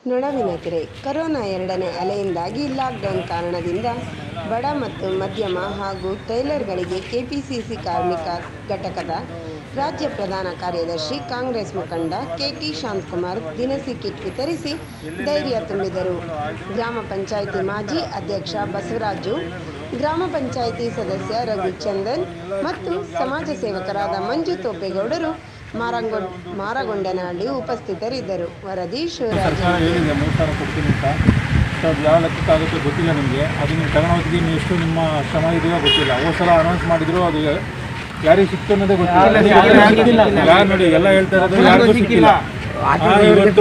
ನೊಣವಿನ ಕೆರೆ ಕರೋನಾ ಎರಡನೇ ಅಲೆಯಿಂದಾಗಿ ಲಾಕ್ಡೌನ್ ಕಾರಣದಿಂದ ಬಡ ಮತ್ತು ಮಧ್ಯಮ ಹಾಗೂ ಟೈಲರ್ಗಳಿಗೆ ಕೆಪಿಸಿಸಿ ಕಾರ್ಮಿಕ ಘಟಕದ ರಾಜ್ಯ ಪ್ರಧಾನ ಕಾರ್ಯದರ್ಶಿ ಕಾಂಗ್ರೆಸ್ ಮುಖಂಡ ಕೆಟಿ ಶಾಂತಕುಮಾರ್ ದಿನಸಿ ಕಿಟ್ ವಿತರಿಸಿ ಧೈರ್ಯ ತುಂಬಿದರು ಗ್ರಾಮ ಪಂಚಾಯಿತಿ ಮಾಜಿ ಅಧ್ಯಕ್ಷ ಬಸವರಾಜು ಗ್ರಾಮ ಪಂಚಾಯಿತಿ ಸದಸ್ಯ ರಘುಚಂದನ್ ಮತ್ತು ಸಮಾಜ ಸೇವಕರಾದ ಮಂಜು ತೋಪೇಗೌಡರು ಮಾರಂಗೊ ಮಾರಗೊಂಡನಹಳ್ಳಿ ಉಪಸ್ಥಿತರಿದ್ದರು ವರದಿ ಶಿವರಾಜ್ ಸರ್ಕಾರ ಹೇಳಿದೆ ಮೂರು ಸಾವಿರ ಕೊಡ್ತೀನಿ ಅಂತ ಸೊ ಅದು ಯಾವ ಲೆಕ್ಕಕ್ಕಾಗುತ್ತೆ ಗೊತ್ತಿಲ್ಲ ನಿಮಗೆ ಅದು ನೀವು ತಗೊಳೋದಕ್ಕೆ ನೀವು ಎಷ್ಟು ನಿಮ್ಮ ಶ್ರಮ ಇದೆಯೋ ಗೊತ್ತಿಲ್ಲ ಹೋದ ಸಲ ಅನೌನ್ಸ್ ಮಾಡಿದ್ರು ಅದು ಯಾರಿಗೆ ಸಿಕ್ತು ಅನ್ನೋದೇ ಗೊತ್ತಿಲ್ಲ ಯಾರು ನೋಡಿ ಎಲ್ಲ ಹೇಳ್ತಾ ಇರೋದು ಯಾರಿಗೂ ಸಿಕ್ಕಿಲ್ಲ ಆ, ಇವತ್ತು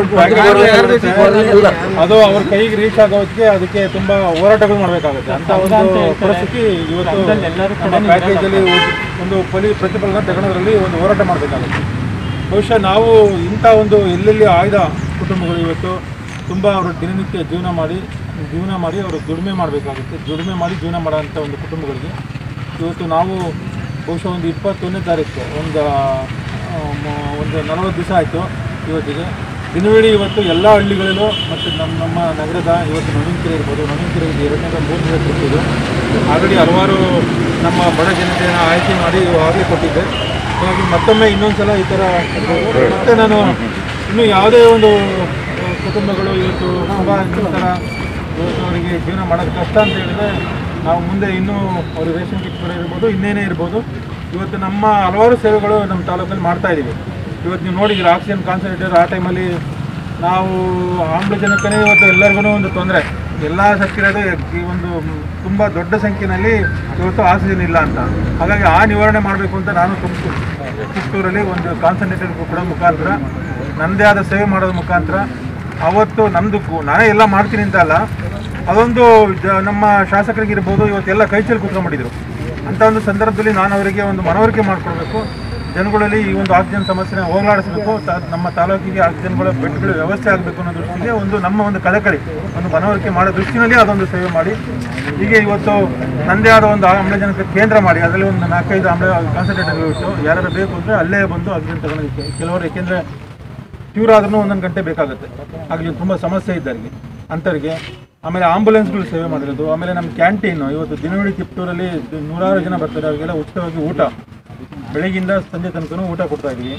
ಅದು ಅವ್ರ ಕೈಗೆ ರೀಚ್ ಆಗೋದಕ್ಕೆ ಅದಕ್ಕೆ ತುಂಬಾ ಹೋರಾಟಗಳು ಮಾಡಬೇಕಾಗುತ್ತೆ ಅಂತ ಒಂದು ಪರಿಸ್ಥಿತಿ ಇವತ್ತು ನಮ್ಮ ಪ್ಯಾಕೇಜಲ್ಲಿ ಒಂದು ಫಲಿ ಪ್ರತಿಫಲನ ತಗೊಳೋದ್ರಲ್ಲಿ ಒಂದು ಹೋರಾಟ ಮಾಡಬೇಕಾಗುತ್ತೆ ಬಹುಶಃ ನಾವು ಇಂಥ ಒಂದು ಎಲ್ಲೆಲ್ಲಿ ಆಯ್ದ ಕುಟುಂಬಗಳು ಇವತ್ತು ತುಂಬ ಅವರು ದಿನನಿತ್ಯ ಜೀವನ ಮಾಡಿ ಜೀವನ ಮಾಡಿ ಅವರು ದುಡಿಮೆ ಮಾಡಬೇಕಾಗುತ್ತೆ ದುಡಿಮೆ ಮಾಡಿ ಜೀವನ ಮಾಡೋಂಥ ಒಂದು ಕುಟುಂಬಗಳಿಗೆ ಇವತ್ತು ನಾವು ಬಹುಶಃ ಒಂದು ಇಪ್ಪತ್ತೊಂದನೇ ತಾರೀಕು ಒಂದು ಆ, ಮ- ಒಂದು ನಲವತ್ತು ದಿವಸ ಆಯಿತು ಇವತ್ತಿಗೆ ದಿನವಿಡೀ ಇವತ್ತು ಎಲ್ಲ ಹಳ್ಳಿಗಳಲ್ಲೂ ಮತ್ತು ನಮ್ಮ ನಮ್ಮ ನಗರದ ಇವತ್ತು ನವೀನಕೆರೆ ಇರ್ಬೋದು ನವೀನಕೆರೆ ಇದು ಎರಡನೇ ಮೂರನೇ ಕೊಟ್ಟಿದ್ದು ಆಲ್ರೆಡಿ ಹಲವಾರು ನಮ್ಮ ಬಡ ಜನತೆಯನ್ನು ಆಯ್ಕೆ ಮಾಡಿ ಆಗಲೇ ಕೊಟ್ಟಿದ್ದೆ ಹಾಗಾಗಿ ಮತ್ತೊಮ್ಮೆ ಇನ್ನೊಂದು ಸಲ ಈ ಥರ ಮತ್ತೆ ನಾನು ಇನ್ನೂ ಯಾವುದೇ ಒಂದು ಆ, ಕುಟುಂಬಗಳು ಇವತ್ತು ತುಂಬ ಈ ಥರ ಇವತ್ತು ಅವರಿಗೆ ಜೀವನ ಮಾಡೋದು ಕಷ್ಟ ಅಂತ ಹೇಳಿದ್ರೆ ನಾವು ಮುಂದೆ ಇನ್ನೂ ಅವ್ರಿಗೆ ರೇಷನ್ ಕಿಟ್ಗಳು ಇರ್ಬೋದು ಇನ್ನೇನೇ ಇರ್ಬೋದು ಇವತ್ತು ನಮ್ಮ ಹಲವಾರು ಸೇವೆಗಳು ನಮ್ಮ ತಾಲೂಕಲ್ಲಿ ಮಾಡ್ತಾ ಇದ್ದೀವಿ ಇವತ್ತು ನೀವು ನೋಡಿದ್ರೆ ಆಕ್ಸಿಜನ್ ಕಾನ್ಸಂಟ್ರೇಟರ್ ಆ ಟೈಮಲ್ಲಿ ನಾವು ಆಮ್ಲಜನಕನೇ ಇವತ್ತು ಎಲ್ಲರಿಗೂ ಒಂದು ತೊಂದರೆ ಎಲ್ಲ ಸತ್ತಿರೋದು ಈ ಒಂದು ತುಂಬ ದೊಡ್ಡ ಸಂಖ್ಯೆಯಲ್ಲಿ ಇವತ್ತು ಆಕ್ಸಿಜನ್ ಇಲ್ಲ ಅಂತ ಹಾಗಾಗಿ ಆ ನಿವಾರಣೆ ಮಾಡಬೇಕು ಅಂತ ನಾನು ತುಮಕೂರು ಚಿತ್ತೂರಲ್ಲಿ ಒಂದು ಕಾನ್ಸಂಟ್ರೇಟರ್ ಕೂಡ ಮುಖಾಂತರ ನನ್ನದೇ ಆದ ಸೇವೆ ಮಾಡೋದ್ರ ಮುಖಾಂತರ ಅವತ್ತು ನಮ್ಮದು ನಾನೇ ಎಲ್ಲ ಮಾಡ್ತೀನಿ ಅಂತ ಅಲ್ಲ ಅದೊಂದು ಜ- ನಮ್ಮ ಶಾಸಕರಿಗಿರ್ಬೋದು ಇವತ್ತೆಲ್ಲ ಕೈ ಚೆಲ್ಲಿ ಕೂತ್ಕೊಂಡ್ಬಿಟ್ಟಿದ್ರು ಅಂಥ ಒಂದು ಸಂದರ್ಭದಲ್ಲಿ ನಾನು ಅವರಿಗೆ ಒಂದು ಮನವರಿಕೆ ಮಾಡಿಕೊಡ್ಬೇಕು ಜನಗಳಲ್ಲಿ ಈ ಒಂದು ಆಕ್ಸಿಜನ್ ಸಮಸ್ಯೆನ ಹೋಗಲಾಡಿಸಬೇಕು ತ- ನಮ್ಮ ತಾಲೂಕಿಗೆ ಆಕ್ಸಿಜನ್ಗಳ ಬೆಡ್ಗಳ ವ್ಯವಸ್ಥೆ ಆಗಬೇಕು ಅನ್ನೋ ದೃಷ್ಟಿಗೆ ಒಂದು ನಮ್ಮ ಒಂದು ಕಳಕಳಿ ಒಂದು ಮನವರಿಕೆ ಮಾಡೋ ದೃಷ್ಟಿನಲ್ಲಿ ಅದೊಂದು ಸೇವೆ ಮಾಡಿ ಹೀಗೆ ಇವತ್ತು ನನ್ನದೇ ಆದ ಒಂದು ಆಮ್ಲಜನಕ ಕೇಂದ್ರ ಮಾಡಿ ಅದರಲ್ಲಿ ಒಂದು ನಾಲ್ಕೈದು ಆಮ್ಲ ಕಾನ್ಸಂಟ್ರೇಟರ್ಗಳು ಇಟ್ಟು ಯಾರು ಬೇಕು ಅಂದರೆ ಅಲ್ಲೇ ಬಂದು ಆಕ್ಸಿಜನ್ ತಗೊಳ್ಳೋದಕ್ಕೆ ಕೆಲವರು ಏಕೆಂದರೆ ತೀವ್ರ ಆದ್ರೂ ಒಂದೊಂದು ಗಂಟೆ ಬೇಕಾಗುತ್ತೆ ಆಗಲಿ ತುಂಬ ಸಮಸ್ಯೆ ಇದ್ದವರಿಗೆ ಅಂಥವ್ರಿಗೆ ಆಮೇಲೆ ಆಂಬುಲೆನ್ಸ್ಗಳು ಸೇವೆ ಮಾಡಿರೋದು ಆಮೇಲೆ ನಮ್ಮ ಕ್ಯಾಂಟೀನು ಇವತ್ತು ದಿನವಿಡೀ ತಿಪ್ಟೂರಲ್ಲಿ ನೂರಾರು ಜನ ಬರ್ತಾರೆ ಅವರಿಗೆಲ್ಲ ಉಚಿತವಾಗಿ ಊಟ ಬೆಳಗಿಂದ ಸಂಜೆ ತನಕ ಊಟ ಕೊಡ್ತಾ ಇದ್ದೀವಿ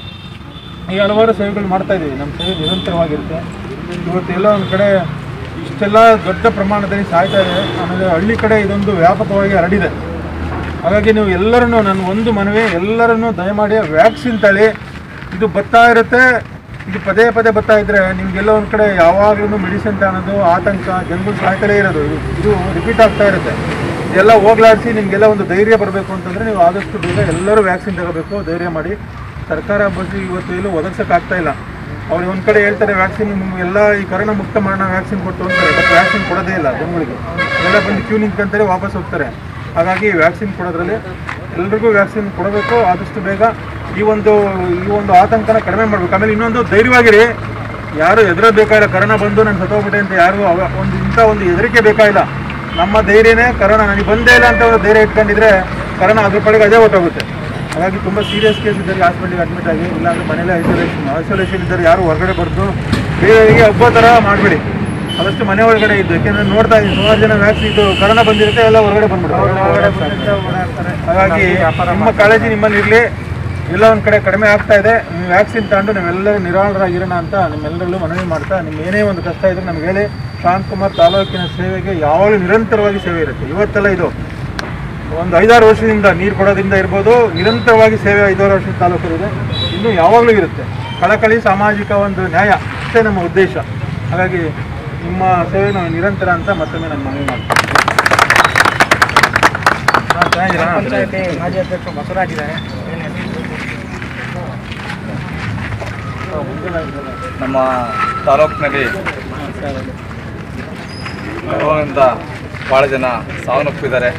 ಈ ಹಲವಾರು ಸೇವೆಗಳು ಮಾಡ್ತಾ ಇದ್ದೀವಿ ನಮ್ಮ ಸೇವೆ ನಿರಂತರವಾಗಿರುತ್ತೆ ಇವತ್ತು ಎಲ್ಲ ಒಂದು ಕಡೆ ಇಷ್ಟೆಲ್ಲ ದೊಡ್ಡ ಪ್ರಮಾಣದಲ್ಲಿ ಸಾಯ್ತಾ ಇದೆ ಆಮೇಲೆ ಹಳ್ಳಿ ಕಡೆ ಇದೊಂದು ವ್ಯಾಪಕವಾಗಿ ಹರಡಿದೆ ಹಾಗಾಗಿ ನೀವು ಎಲ್ಲರನ್ನು ನನ್ನ ಒಂದು ಮನವಿ ಎಲ್ಲರನ್ನು ದಯಮಾಡಿ ವ್ಯಾಕ್ಸಿನ್ ತಳಿ ಇದು ಬರ್ತಾ ಇರುತ್ತೆ ಇದು ಪದೇ ಪದೇ ಬರ್ತಾ ಇದ್ರೆ ನಿಮ್ಗೆಲ್ಲ ಒಂದು ಕಡೆ ಯಾವಾಗಲೂ ಮೆಡಿಸಿನ್ ತಗೊಳೋದು ಆತಂಕ ಜನಗಳು ಸಾಯ್ತಲೇ ಇರೋದು ಇದು ಇದು ರಿಪೀಟ್ ಆಗ್ತಾ ಇರುತ್ತೆ ಇದೆಲ್ಲ ಹೋಗ್ಲಾಡಿಸಿ ನಿಮಗೆಲ್ಲ ಒಂದು ಧೈರ್ಯ ಬರಬೇಕು ಅಂತಂದರೆ ನೀವು ಆದಷ್ಟು ಬೇಗ ಎಲ್ಲರೂ ವ್ಯಾಕ್ಸಿನ್ ತಗೋಬೇಕು ಧೈರ್ಯ ಮಾಡಿ ಸರ್ಕಾರ ಬಸ್ ಇವತ್ತು ಎಲ್ಲೂ ಒದಗಿಸೋಕ್ಕಾಗ್ತಾ ಇಲ್ಲ ಅವ್ರು ಒಂದು ಕಡೆ ಹೇಳ್ತಾರೆ ವ್ಯಾಕ್ಸಿನ್ ಎಲ್ಲ ಈ ಕರೋನಾ ಮುಕ್ತ ಮಾಡೋಣ ವ್ಯಾಕ್ಸಿನ್ ಕೊಟ್ಟು ಅಂತಾರೆ ಬಟ್ ವ್ಯಾಕ್ಸಿನ್ ಕೊಡೋದೇ ಇಲ್ಲ ಜನಗಳಿಗೆ ಎಲ್ಲ ಬಂದು ಕ್ಯೂ ನಿಂತ್ಕೊಂತಾರೆ ವಾಪಸ್ ಹೋಗ್ತಾರೆ ಹಾಗಾಗಿ ವ್ಯಾಕ್ಸಿನ್ ಕೊಡೋದ್ರಲ್ಲಿ ಎಲ್ರಿಗೂ ವ್ಯಾಕ್ಸಿನ್ ಕೊಡಬೇಕು ಆದಷ್ಟು ಬೇಗ ಈ ಒಂದು ಈ ಒಂದು ಆತಂಕನ ಕಡಿಮೆ ಮಾಡಬೇಕು ಆಮೇಲೆ ಇನ್ನೊಂದು ಧೈರ್ಯವಾಗಿರಿ ಯಾರು ಹೆದರಬೇಕಾಗಿಲ್ಲ ಕರೋನಾ ಬಂದು ನಾನು ಸತ್ತೋಗ್ಬಿಟ್ಟೆ ಅಂತ ಯಾರು ಅವ- ಒಂದು ಇಂಥ ಒಂದು ಹೆದರಿಕೆ ಬೇಕಾಗಿಲ್ಲ ನಮ್ಮ ಧೈರ್ಯನೇ ಕರೋನಾ ನನಗೆ ಬಂದೇ ಇಲ್ಲ ಅಂತ ಒಂದು ಧೈರ್ಯ ಇಟ್ಕೊಂಡಿದ್ರೆ ಕರೋನಾ ಅದ್ರ ಪಡೆಗೆ ಅದೇ ಹೊಟ್ಟೋಗುತ್ತೆ ಹಾಗಾಗಿ ತುಂಬ ಸೀರಿಯಸ್ ಕೇಸ್ ಇದ್ದರೆ ಹಾಸ್ಪಿಟಲ್ಗೆ ಅಡ್ಮಿಟ್ ಆಗಿ ಇಲ್ಲಾಂದ್ರೆ ಮನೇಲಿ ಐಸೋಲೇಷನ್ ಐಸೋಲೇಷನ್ ಇದ್ದರೆ ಯಾರು ಹೊರಗಡೆ ಬರ್ದು ಬೇರೆಯವರಿಗೆ ಹಬ್ಬ ಥರ ಮಾಡಬೇಡಿ ಆದಷ್ಟು ಮನೆ ಒಳಗಡೆ ಇದ್ದು ಯಾಕೆಂದ್ರೆ ನೋಡ್ತಾ ಇದ್ದೀನಿ ಸುಮಾರು ಜನ ವ್ಯಾಕ್ಸಿನ್ ಇದು ಕರೋನಾ ಬಂದಿರುತ್ತೆ ಎಲ್ಲ ಹೊರಗಡೆ ಬಂದ್ಬಿಡ್ತಾರೆ ಹಾಗಾಗಿ ನಿಮ್ಮ ಕಾಳಜಿ ನಿಮ್ಮಲ್ಲಿ ಇರಲಿ ಎಲ್ಲ ಒಂದು ಕಡೆ ಕಡಿಮೆ ಆಗ್ತಾ ಇದೆ ನೀವು ವ್ಯಾಕ್ಸಿನ್ ತಗೊಂಡು ನೀವೆಲ್ಲರೂ ನಿರಾಳರಾಗಿರೋಣ ಅಂತ ನಿಮ್ಮೆಲ್ಲರಲ್ಲೂ ಮನವಿ ಮಾಡ್ತಾ ನಿಮ್ಮ ಏನೇ ಒಂದು ಕಷ್ಟ ಇದ್ರೆ ನಮ್ಗೆ ಹೇಳಿ ಶಾಂತಕುಮಾರ್ ತಾಲೂಕಿನ ಸೇವೆಗೆ ಯಾವಾಗಲೂ ನಿರಂತರವಾಗಿ ಸೇವೆ ಇರುತ್ತೆ ಇವತ್ತೆಲ್ಲ ಇದು ಒಂದು ಐದಾರು ವರ್ಷದಿಂದ ನೀರು ಕೊಡೋದ್ರಿಂದ ಇರ್ಬೋದು ನಿರಂತರವಾಗಿ ಸೇವೆ ಐದಾರು ವರ್ಷದ ತಾಲೂಕಲ್ಲಿದೆ ಇನ್ನೂ ಯಾವಾಗಲೂ ಇರುತ್ತೆ ಕಳಕಳಿ ಸಾಮಾಜಿಕ ಒಂದು ನ್ಯಾಯ ಅಷ್ಟೇ ನಮ್ಮ ಉದ್ದೇಶ ಹಾಗಾಗಿ ನಿಮ್ಮ ಸೇವೆ ನಾವು ನಿರಂತರ ಅಂತ ಮತ್ತೊಮ್ಮೆ ನಾನು ಮನವಿ ಮಾಡ್ತೀನಿ ಹಾ, ಚೆನ್ನಾಗಿದ್ದೀರಾ? ಪಂಚಾಯತಿ ಮಾಜಿ ಅಧ್ಯಕ್ಷ ಬಸವರಾಜ್ ಇದ್ದಾರೆ ನಮ್ಮ ತಾಲೂಕಿನಲ್ಲಿ ಕೊರೋನಾದಿಂದ ಭಾಳ ಜನ ಸಾವನ್ನಪ್ಪಿದ್ದಾರೆ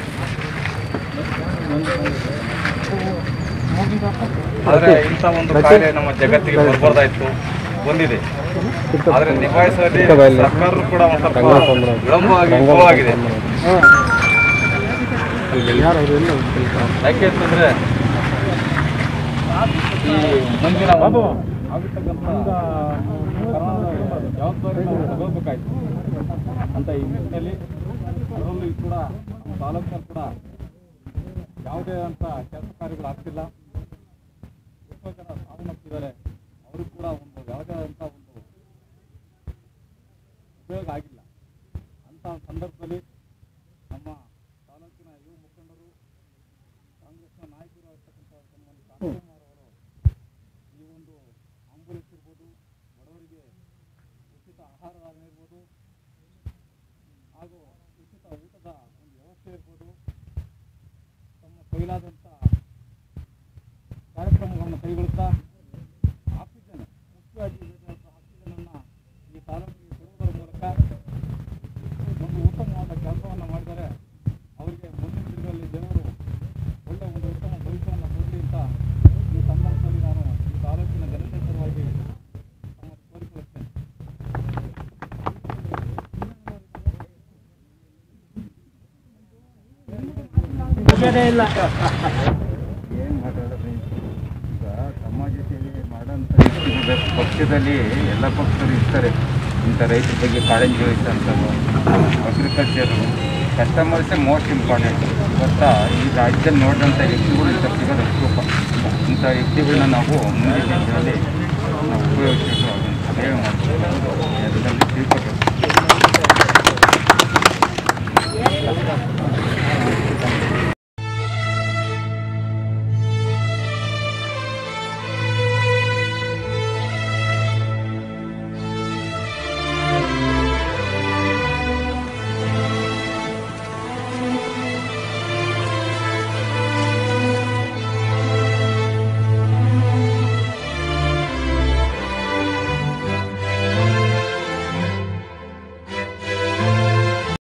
ಆದರೆ ಇಂಥ ಒಂದು ಕಾಯಿಲೆ ನಮ್ಮ ಜಗತ್ತಿಗೆ ಬರಬಾರ್ದಾಯ್ತು ಬಂದಿದೆ ಆದರೆ ನಿಭಾಯಿಸುವಲ್ಲಿ ಸರ್ಕಾರರು ಕೂಡ ಒಂದು ಸ್ವಲ್ಪ ವಿಳಂಬವಾಗಿ ವಿಫಲವಾಗಿದೆ ಯಾಕೆ ಅಂತಂದರೆ ಈ ಮುಂದಿನ ಬಾಬು ಆಗಿರ್ತಕ್ಕಂಥ ಕರೋನಾ ಜವಾಬ್ದಾರಿ ನಾವು ತಗೋಬೇಕಾಯ್ತು ಅಂತ ಈ ನಿಟ್ಟಿನಲ್ಲಿ ಅದರಲ್ಲೂ ಈ ಕೂಡ ನಮ್ಮ ತಾಲೂಕಿನಲ್ಲಿ ಕೂಡ ಯಾವುದೇ ಅಂತ ಕೆಲಸ ಕಾರ್ಯಗಳು ಆಗ್ತಿಲ್ಲ ಎಷ್ಟೋ ಜನ ಸಾವನ್ನಪ್ಪಿದ್ದಾರೆ ಅವ್ರಿಗೆ ಕೂಡ ಒಂದು ಯಾವುದೇ ಅಂತ ಒಂದು ಉಪಯೋಗ ಆಗಿಲ್ಲ ಅಂಥ ಸಂದರ್ಭದಲ್ಲಿ ನಮ್ಮ ತಾಲೂಕಿನ ಯುವ ಮುಖಂಡರು ಕಾಂಗ್ರೆಸ್ನ ನಾಯಕರು ಆಗಿರ್ತಕ್ಕಂಥ ಸನ್ಮಾನ್ಯ ಕಾಂತರಾಮರವರು ಈ ಒಂದು ಆಂಬುಲೆನ್ಸ್ ಇರ್ಬೋದು ಬಡವರಿಗೆ ಉಚಿತ ಆಹಾರ ಇರ್ಬೋದು ಹಾಗೂ ಉಚಿತ ಊಟದ ಒಂದು ವ್ಯವಸ್ಥೆ ಇರ್ಬೋದು ತಮ್ಮ ಕೈಲಾದಂಥ ಕಾರ್ಯಕ್ರಮಗಳನ್ನು ಕೈಗೊಳ್ಳುತ್ತಾ ಆಕ್ಸಿಜನ್ ಮುಖ್ಯವಾಗಿ ಬೇಕಾದಂಥ ಆಕ್ಸಿಜನನ್ನು ಈ ತಾಲೂಕಿಗೆ ಕೊಡುವುದರ ಮೂಲಕ ಒಂದು ಉತ್ತಮವಾದ ಕೆಲಸವನ್ನು ಮಾಡಿದರೆ ಅವರಿಗೆ ಮುಂದಿನ ದಿನಗಳಲ್ಲಿ ದೇವರು ಒಳ್ಳೆಯ ಒಂದು ಉತ್ತಮ ಭವಿಷ್ಯವನ್ನು ಕೊಡಲಿ ಅಂತ ಈ ಸಂದರ್ಭದಲ್ಲಿ ನಾನು ಈ ತಾಲೂಕಿನ ಜನತೆ ಪರವಾಗಿ ತಮ್ಮ ಕೋರಿಕೊಳ್ಳುತ್ತೇನೆ ಏನು ಮಾತಾಡೋದು ಈಗ ಸಮಾಜ ಸೇವೆ ಮಾಡೋಂಥ ವ್ಯಕ್ತಿಗಳು ಪಕ್ಷದಲ್ಲಿ ಎಲ್ಲ ಪಕ್ಷರು ಇರ್ತಾರೆ ಇಂಥ ರೈತರ ಬಗ್ಗೆ ಕಾಳಜಿ ವಹಿಸೋಂಥದ್ದು ಅಗ್ರಿಕಲ್ಚರು ಕಸ್ಟಮರ್ಸೇ ಮೋಸ್ಟ್ ಇಂಪಾರ್ಟೆಂಟ್ ಗೊತ್ತಾ ಈ ರಾಜ್ಯದಲ್ಲಿ ನೋಡಿದಂಥ ವ್ಯಕ್ತಿಗಳು ಇಂಥ ಸಿಗೋದು ಅಪರೂಪ ಇಂಥ ವ್ಯಕ್ತಿಗಳನ್ನ ನಾವು ಮುಂದಿನ ದಿನಗಳಲ್ಲಿ ನಾವು ಉಪಯೋಗಿಸಬೇಕು ಅದನ್ನು ಸೇವೆ ಮಾಡಬೇಕು